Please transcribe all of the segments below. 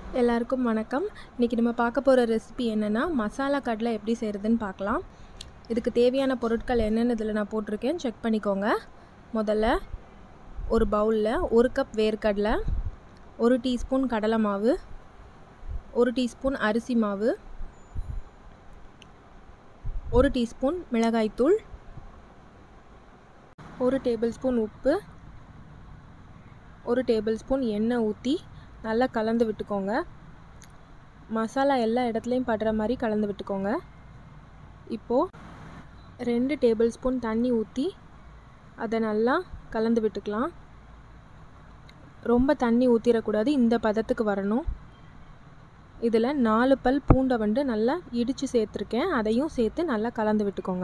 எல்லாருக்கும் வணக்கம் இன்றைக்கி நம்ம பார்க்க போகிற ரெசிபி என்னென்னா மசாலா கடலை எப்படி செய்கிறதுன்னு பார்க்கலாம் இதுக்கு தேவையான பொருட்கள் என்னென்னு இதில் நான் போட்டிருக்கேன் செக் பண்ணிக்கோங்க முதல்ல ஒரு பவுலில் ஒரு கப் வேர்க்கடலை ஒரு டீஸ்பூன் கடலை மாவு ஒரு டீஸ்பூன் அரிசி மாவு ஒரு டீஸ்பூன் மிளகாய்த்தூள் ஒரு டேபிள் ஸ்பூன் உப்பு ஒரு டேபிள் ஸ்பூன் எண்ணெய் ஊற்றி நல்லா கலந்து விட்டுக்கோங்க மசாலா எல்லா இடத்துலையும் படுற மாதிரி கலந்து விட்டுக்கோங்க இப்போது ரெண்டு டேபிள் ஸ்பூன் தண்ணி ஊற்றி அதை நல்லா கலந்து விட்டுக்கலாம் ரொம்ப தண்ணி ஊற்றிடக்கூடாது இந்த பதத்துக்கு வரணும் இதில் நாலு பல் பூண்டை வந்து நல்லா இடித்து சேர்த்துருக்கேன் அதையும் சேர்த்து நல்லா கலந்து விட்டுக்கோங்க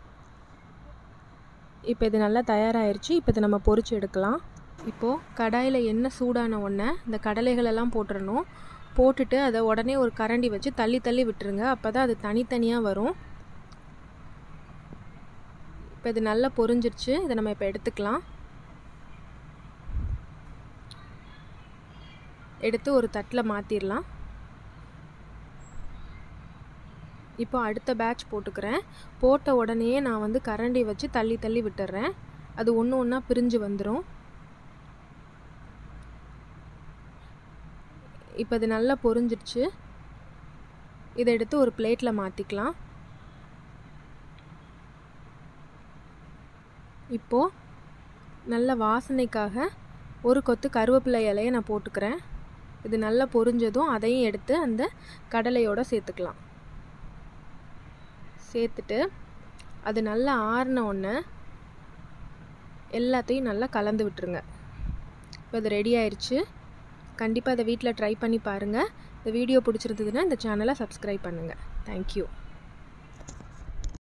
இப்போ இது நல்லா தயாராகிருச்சு இப்போ இதை நம்ம பொரிச்சு எடுக்கலாம் இப்போது கடாயில் எண்ணெய் சூடான உடனே இந்த கடலைகளெல்லாம் போட்டுடணும் போட்டுட்டு அதை உடனே ஒரு கரண்டி வச்சு தள்ளி தள்ளி விட்டுருங்க அப்போ தான் அது தனித்தனியாக வரும் இப்போ இது நல்லா பொரிஞ்சிருச்சு இதை நம்ம இப்போ எடுத்துக்கலாம் எடுத்து ஒரு தட்டில் மாற்றிடலாம் இப்போ அடுத்த பேட்ச் போட்டுக்கிறேன் போட்ட உடனே நான் வந்து கரண்டி வச்சு தள்ளி தள்ளி விட்டுறேன் அது ஒன்று ஒன்றா பிரிஞ்சு வந்துடும் இப்போ இது நல்லா பொரிஞ்சிடுச்சு இதை எடுத்து ஒரு பிளேட்டில் மாற்றிக்கலாம் இப்போது நல்ல வாசனைக்காக ஒரு கொத்து கருவேப்பிலை இலையை நான் போட்டுக்கிறேன் இது நல்லா பொரிஞ்சதும் அதையும் எடுத்து அந்த கடலையோடு சேர்த்துக்கலாம் சேர்த்துட்டு அது நல்லா ஆறின உடனே எல்லாத்தையும் நல்லா கலந்து விட்டுருங்க இப்போ இது ரெடி ஆயிடுச்சு கண்டிப்பாக அதை வீட்டில் ட்ரை பண்ணி பாருங்கள் இந்த வீடியோ பிடிச்சிருந்ததுன்னா இந்த சேனலை சப்ஸ்கிரைப் பண்ணுங்கள் தேங்க்யூ